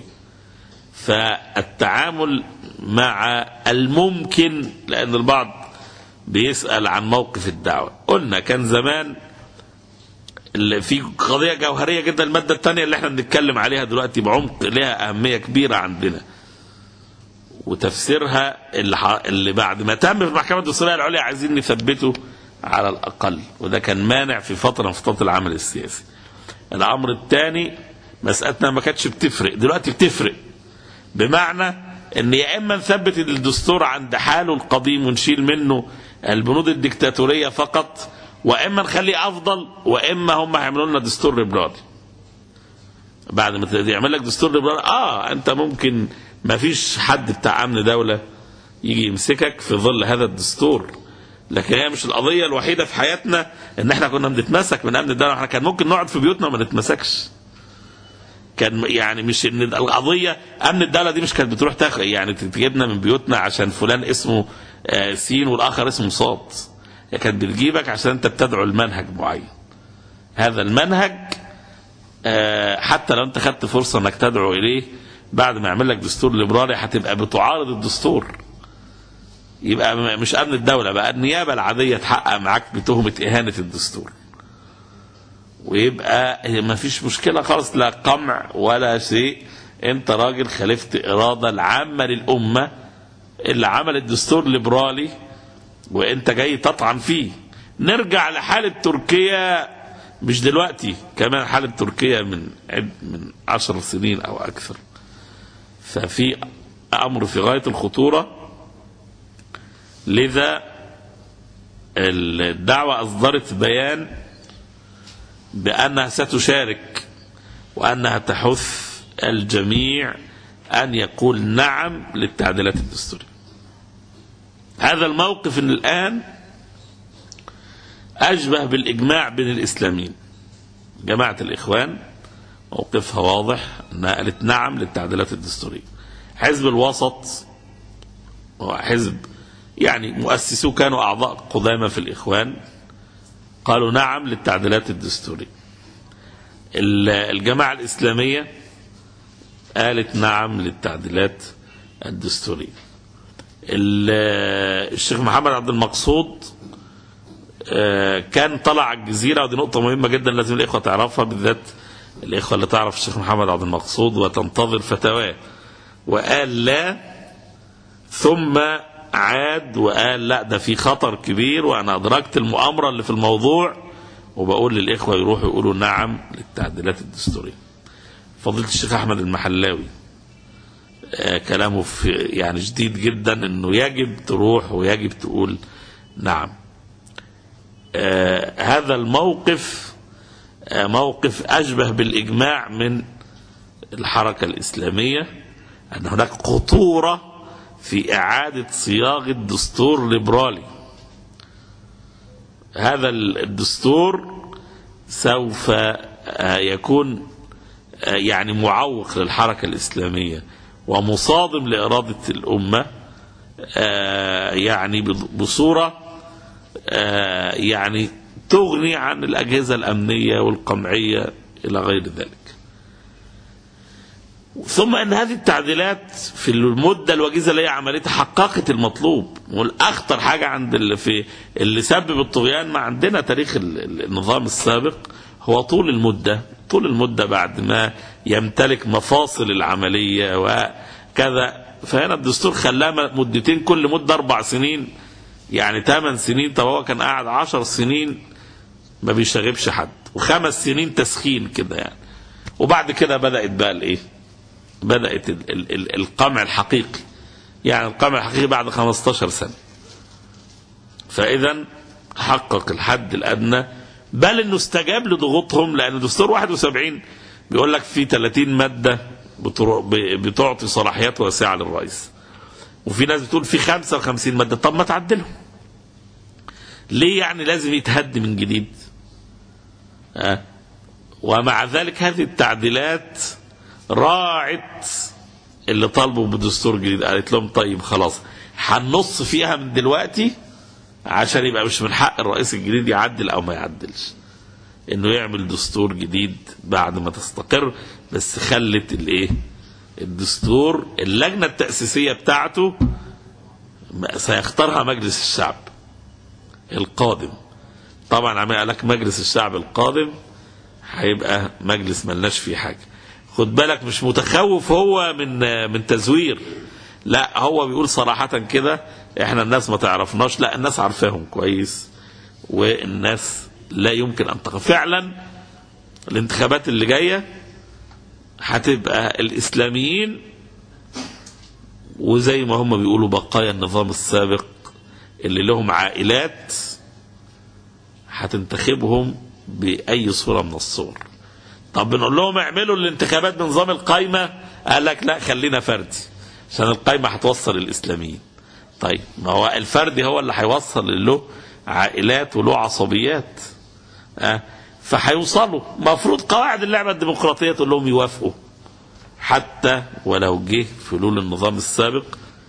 فالتعامل مع الممكن لان البعض بيسال عن موقف الدعوه قلنا كان زمان اللي في قضيه جوهريه جدا الماده الثانيه اللي احنا بنتكلم عليها دلوقتي بعمق لها اهميه كبيره عندنا وتفسيرها اللي, ح... اللي بعد ما تم في المحكمه الدستوريه العليا عايزين نثبته على الاقل وده كان مانع في فتره من فترات العمل السياسي الامر الثاني مسألتنا ما كانتش بتفرق دلوقتي بتفرق بمعنى ان يا اما نثبت الدستور عند حاله القديم ونشيل منه البنود الدكتاتوريه فقط واما نخليه افضل واما هم هيعملوا لنا دستور ليبرالي بعد ما يعمل لك دستور ليبرالي اه انت ممكن ما فيش حد بتاع امن دوله يجي يمسكك في ظل هذا الدستور لكن هي مش القضيه الوحيده في حياتنا ان احنا كنا بنتمسك من امن الدوله احنا كان ممكن نقعد في بيوتنا وما نتمسكش كان يعني مش ان القضيه امن الدوله دي مش كانت بتروح تاخد يعني تجيبنا من بيوتنا عشان فلان اسمه آه سين والاخر اسمه صاد هي كانت بتجيبك عشان انت بتدعو المنهج معين هذا المنهج آه حتى لو انت خدت فرصه انك تدعو اليه بعد ما يعمل لك دستور ليبرالي هتبقى بتعارض الدستور يبقى مش امن الدوله بقى النيابه العاديه تحقق معاك بتهمه اهانه الدستور ويبقى ما فيش مشكله خالص لا قمع ولا شيء انت راجل خالفت اراده العامه للامه اللي عمل الدستور ليبرالي وانت جاي تطعن فيه نرجع لحاله تركيا مش دلوقتي كمان حاله تركيا من من عشر سنين او اكثر ففي امر في غايه الخطوره لذا الدعوه اصدرت بيان بانها ستشارك وانها تحث الجميع ان يقول نعم للتعديلات الدستوريه هذا الموقف الان اشبه بالاجماع بين الاسلاميين جماعه الاخوان موقفها واضح انها قالت نعم للتعديلات الدستوريه حزب الوسط هو حزب يعني مؤسسوه كانوا اعضاء قدامى في الاخوان قالوا نعم للتعديلات الدستوريه الجماعه الاسلاميه قالت نعم للتعديلات الدستوريه الشيخ محمد عبد المقصود كان طلع على الجزيره ودي نقطه مهمه جدا لازم الاخوه تعرفها بالذات الاخوه اللي تعرف الشيخ محمد عبد المقصود وتنتظر فتواه وقال لا ثم عاد وقال لا ده في خطر كبير وانا ادركت المؤامره اللي في الموضوع وبقول للاخوه يروحوا يقولوا نعم للتعديلات الدستوريه. فضيله الشيخ احمد المحلاوي آه كلامه في يعني شديد جدا انه يجب تروح ويجب تقول نعم. آه هذا الموقف آه موقف اشبه بالاجماع من الحركه الاسلاميه ان هناك خطوره في إعادة صياغة دستور ليبرالي هذا الدستور سوف يكون يعني معوق للحركة الإسلامية ومصادم لإرادة الأمة آه، يعني بض- بصورة آه، يعني تغني عن الأجهزة الأمنية والقمعية إلى غير ذلك ثم ان هذه التعديلات في المده الوجيزه اللي هي عملتها حققت المطلوب والاخطر حاجه عند اللي في اللي سبب الطغيان ما عندنا تاريخ ال- ال- النظام السابق هو طول المده طول المده بعد ما يمتلك مفاصل العمليه وكذا فهنا الدستور خلاه مدتين كل مده اربع سنين يعني ثمان سنين طب هو كان قاعد عشر سنين ما بيشغبش حد وخمس سنين تسخين كده يعني وبعد كده بدات بقى الايه؟ بدأت ال ال ال القمع الحقيقي يعني القمع الحقيقي بعد 15 سنة فإذا حقق الحد الأدنى بل أنه استجاب لضغوطهم لأن دستور 71 بيقول لك في 30 مادة بتر- ب- بتعطي صلاحيات واسعة للرئيس وفي ناس بتقول في 55 مادة طب ما تعدلهم ليه يعني لازم يتهد من جديد أه؟ ومع ذلك هذه التعديلات راعت اللي طالبوا بدستور جديد قالت لهم طيب خلاص هنص فيها من دلوقتي عشان يبقى مش من حق الرئيس الجديد يعدل او ما يعدلش انه يعمل دستور جديد بعد ما تستقر بس خلت الايه الدستور اللجنه التاسيسيه بتاعته سيختارها مجلس الشعب القادم طبعا عم قال لك مجلس الشعب القادم هيبقى مجلس ملناش فيه حاجه خد بالك مش متخوف هو من من تزوير لا هو بيقول صراحة كده احنا الناس ما تعرفناش لا الناس عارفاهم كويس والناس لا يمكن ان تخاف فعلا الانتخابات اللي جاية هتبقى الاسلاميين وزي ما هم بيقولوا بقايا النظام السابق اللي لهم عائلات هتنتخبهم بأي صورة من الصور طب بنقول لهم اعملوا الانتخابات بنظام القايمة قال لك لا خلينا فردي عشان القايمة هتوصل الإسلاميين طيب ما هو الفردي هو اللي هيوصل له عائلات وله عصبيات أه؟ فهيوصلوا مفروض قواعد اللعبة الديمقراطية تقول لهم يوافقوا حتى ولو جه فلول النظام السابق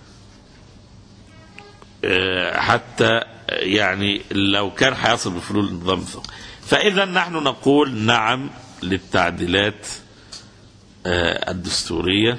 أه حتى يعني لو كان هيصل بفلول النظام السابق فإذا نحن نقول نعم للتعديلات آه، الدستورية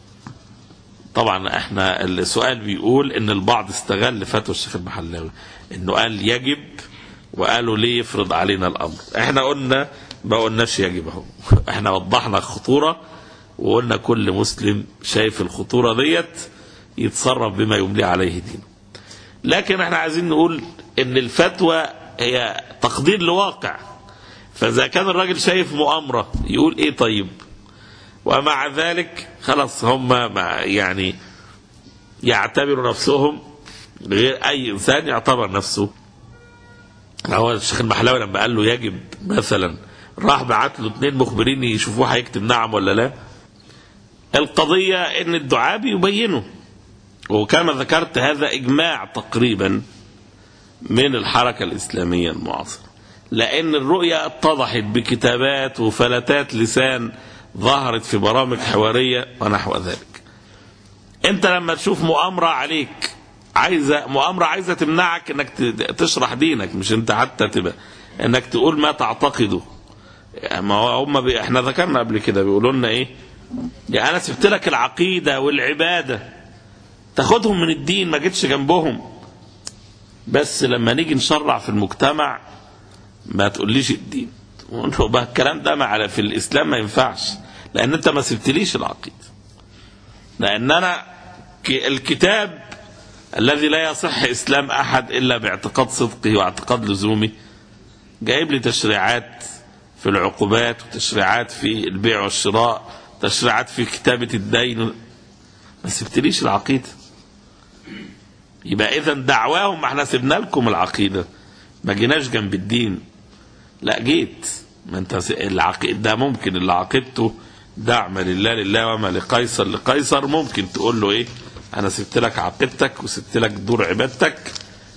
طبعا احنا السؤال بيقول ان البعض استغل فتوى الشيخ المحلاوي انه قال يجب وقالوا ليه يفرض علينا الامر احنا قلنا ما قلناش يجب اهو احنا وضحنا الخطورة وقلنا كل مسلم شايف الخطورة ديت يتصرف بما يملي عليه دينه لكن احنا عايزين نقول ان الفتوى هي تقدير لواقع فاذا كان الراجل شايف مؤامره يقول ايه طيب ومع ذلك خلاص هم مع يعني يعتبروا نفسهم غير اي انسان يعتبر نفسه هو الشيخ المحلاوي لما قال له يجب مثلا راح بعت له اثنين مخبرين يشوفوه هيكتب نعم ولا لا القضيه ان الدعاء بيبينوا وكما ذكرت هذا اجماع تقريبا من الحركه الاسلاميه المعاصره لأن الرؤية اتضحت بكتابات وفلتات لسان ظهرت في برامج حوارية ونحو ذلك أنت لما تشوف مؤامرة عليك عايزة مؤامرة عايزة تمنعك أنك تشرح دينك مش أنت حتى تبقى أنك تقول ما تعتقده ما هو هم بي احنا ذكرنا قبل كده بيقولوا لنا ايه يعني انا سبت لك العقيده والعباده تاخدهم من الدين ما جيتش جنبهم بس لما نيجي نشرع في المجتمع ما تقوليش الدين بقى الكلام ده مع في الاسلام ما ينفعش لان انت ما سبتليش العقيده لان انا الكتاب الذي لا يصح اسلام احد الا باعتقاد صدقه واعتقاد لزومه جايب لي تشريعات في العقوبات وتشريعات في البيع والشراء تشريعات في كتابه الدين ما سبتليش العقيده يبقى اذا دعواهم ما احنا سيبنا لكم العقيده ما جيناش جنب الدين لا جيت ما انت العقيد ده ممكن اللي عاقبته دعم لله لله وما لقيصر لقيصر ممكن تقول له ايه انا سبت لك عقيدتك وسبت لك دور عبادتك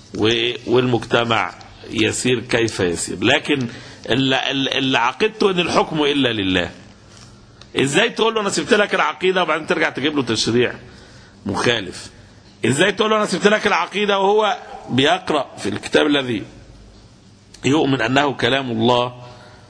والمجتمع يسير كيف يسير لكن اللي, اللي عقدته ان الحكم الا لله ازاي تقول له انا سبت لك العقيده وبعدين ترجع تجيب له تشريع مخالف ازاي تقول له انا سبت لك العقيده وهو بيقرا في الكتاب الذي يؤمن انه كلام الله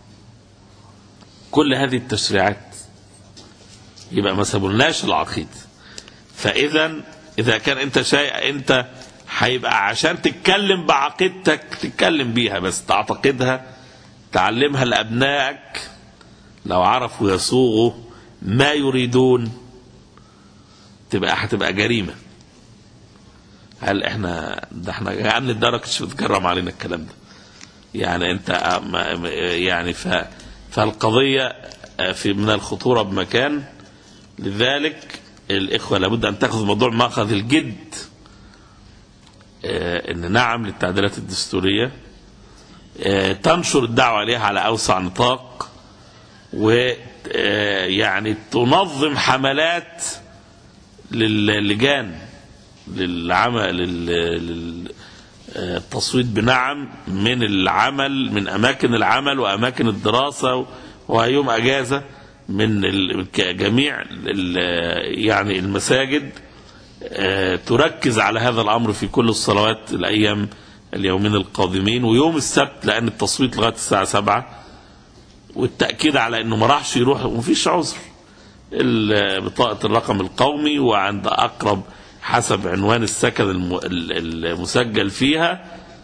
كل هذه التشريعات يبقى ما سابولناش العقيده فاذا اذا كان انت شيء انت هيبقى عشان تتكلم بعقيدتك تتكلم بيها بس تعتقدها تعلمها لابنائك لو عرفوا يصوغوا ما يريدون تبقى هتبقى جريمه هل احنا ده احنا يا امن الدرك مش بتجرم علينا الكلام ده يعني انت ما- يعني ف فالقضيه في من الخطوره بمكان لذلك الاخوه لابد ان تاخذ موضوع ماخذ الجد آه، ان نعم للتعديلات الدستوريه آه، تنشر الدعوه عليها على اوسع نطاق ويعني تنظم حملات للجان للعمل لل- التصويت بنعم من العمل من اماكن العمل واماكن الدراسه ويوم اجازه من ال- جميع ال- يعني المساجد آه، تركز على هذا الامر في كل الصلوات الايام اليومين القادمين ويوم السبت لان التصويت لغايه الساعه 7 والتاكيد على انه ما راحش يروح ومفيش عذر ال- بطاقه الرقم القومي وعند اقرب حسب عنوان السكن الم- ال- المسجل فيها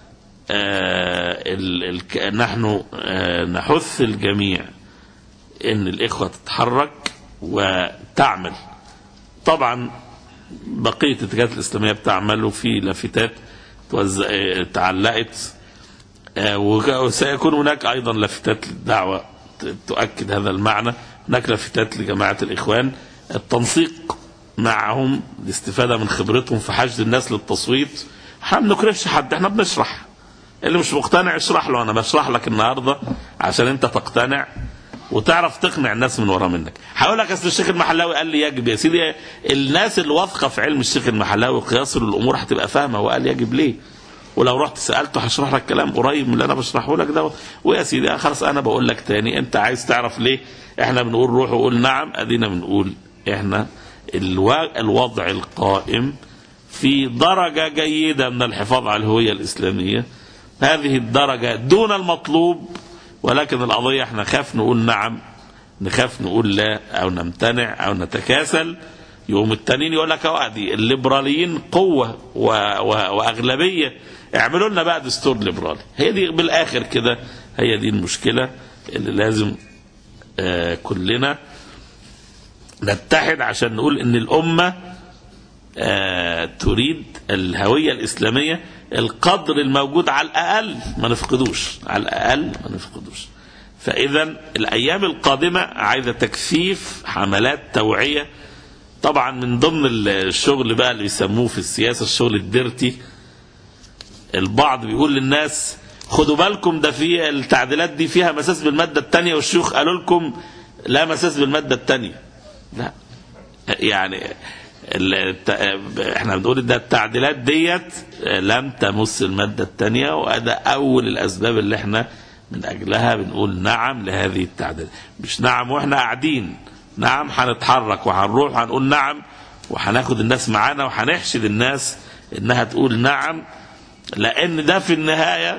آه، ال- ال- نحن آه، نحث الجميع ان الاخوه تتحرك وتعمل طبعا بقيه الاتجاهات الاسلاميه بتعمل وفي لافتات توزع آه، تعلقت آه، وك- وسيكون هناك ايضا لافتات للدعوه ت- تؤكد هذا المعنى هناك لافتات لجماعه الاخوان التنسيق معهم الاستفاده من خبرتهم في حشد الناس للتصويت احنا ما بنكرهش حد احنا بنشرح اللي مش مقتنع اشرح له انا بشرح لك النهارده عشان انت تقتنع وتعرف تقنع الناس من ورا منك هقول لك اصل الشيخ المحلاوي قال لي يجب يا سيدي الناس اللي واثقه في علم الشيخ المحلاوي وقياسه للامور هتبقى فاهمه هو قال يجب ليه ولو رحت سالته هشرح لك كلام قريب من اللي انا بشرحه لك ده ويا سيدي خلاص انا بقول لك تاني انت عايز تعرف ليه احنا بنقول روح وقول نعم ادينا بنقول احنا الوا- الوضع القائم في درجة جيدة من الحفاظ على الهوية الإسلامية هذه الدرجة دون المطلوب ولكن القضية احنا خاف نقول نعم نخاف نقول لا أو نمتنع أو نتكاسل يوم التانيين يقول لك اهو دي الليبراليين قوة و... و... وأغلبية اعملوا لنا بقى دستور ليبرالي هي دي بالآخر كده هي دي المشكلة اللي لازم آه كلنا نتحد عشان نقول ان الامه آه تريد الهويه الاسلاميه القدر الموجود على الاقل ما نفقدوش على الاقل ما نفقدوش فاذا الايام القادمه عايزه تكثيف حملات توعيه طبعا من ضمن الشغل بقى اللي بيسموه في السياسه الشغل الديرتي البعض بيقول للناس خدوا بالكم ده في التعديلات دي فيها مساس بالماده الثانيه والشيوخ قالوا لكم لا مساس بالماده الثانيه لا يعني الت... احنا بنقول ده التعديلات ديت لم تمس الماده الثانيه وهذا اول الاسباب اللي احنا من اجلها بنقول نعم لهذه التعديلات مش نعم واحنا قاعدين نعم هنتحرك وهنروح وهنقول نعم وهناخد الناس معانا وهنحشد الناس انها تقول نعم لان ده في النهايه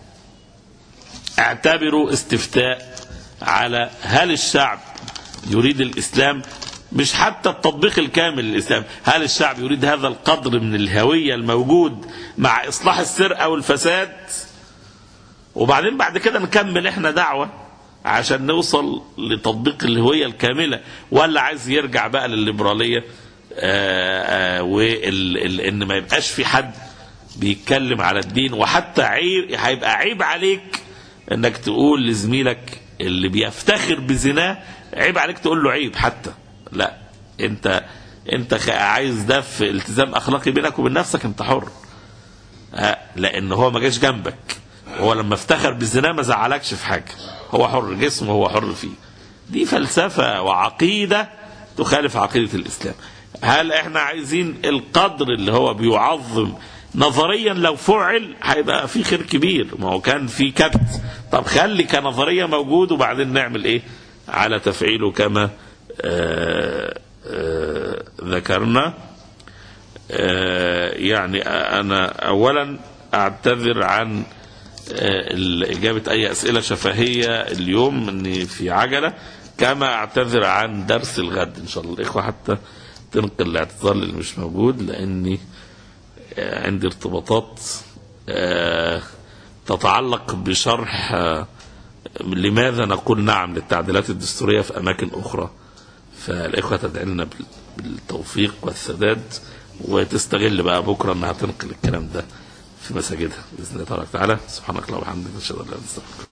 اعتبروا استفتاء على هل الشعب يريد الاسلام مش حتى التطبيق الكامل للاسلام هل الشعب يريد هذا القدر من الهويه الموجود مع اصلاح السرقه والفساد وبعدين بعد كده نكمل احنا دعوه عشان نوصل لتطبيق الهويه الكامله ولا عايز يرجع بقى للليبراليه وان ما يبقاش في حد بيتكلم على الدين وحتى عيب هيبقى عيب عليك انك تقول لزميلك اللي بيفتخر بزناه عيب عليك تقول له عيب حتى لا انت انت عايز ده في التزام اخلاقي بينك وبين نفسك انت حر لان هو ما جاش جنبك هو لما افتخر بالزنا ما زعلكش في حاجه هو حر جسمه هو حر فيه دي فلسفه وعقيده تخالف عقيده الاسلام هل احنا عايزين القدر اللي هو بيعظم نظريا لو فعل هيبقى في خير كبير ما هو كان في كبت طب خلي كنظريه موجود وبعدين نعمل ايه على تفعيله كما آه، آه، ذكرنا آه، يعني أنا أولا أعتذر عن آه، إجابة أي أسئلة شفهية اليوم أني في عجلة كما أعتذر عن درس الغد إن شاء الله الإخوة حتى تنقل الاعتذار اللي مش موجود لأني آه، عندي ارتباطات آه، تتعلق بشرح آه، لماذا نقول نعم للتعديلات الدستورية في أماكن أخرى فالإخوة تدعي لنا بال- بالتوفيق والسداد وتستغل بقى بكرة أنها تنقل الكلام ده في مساجدها بإذن الله تبارك وتعالى سبحانك اللهم وبحمدك نشهد أن لا إله إلا أنت نستغفرك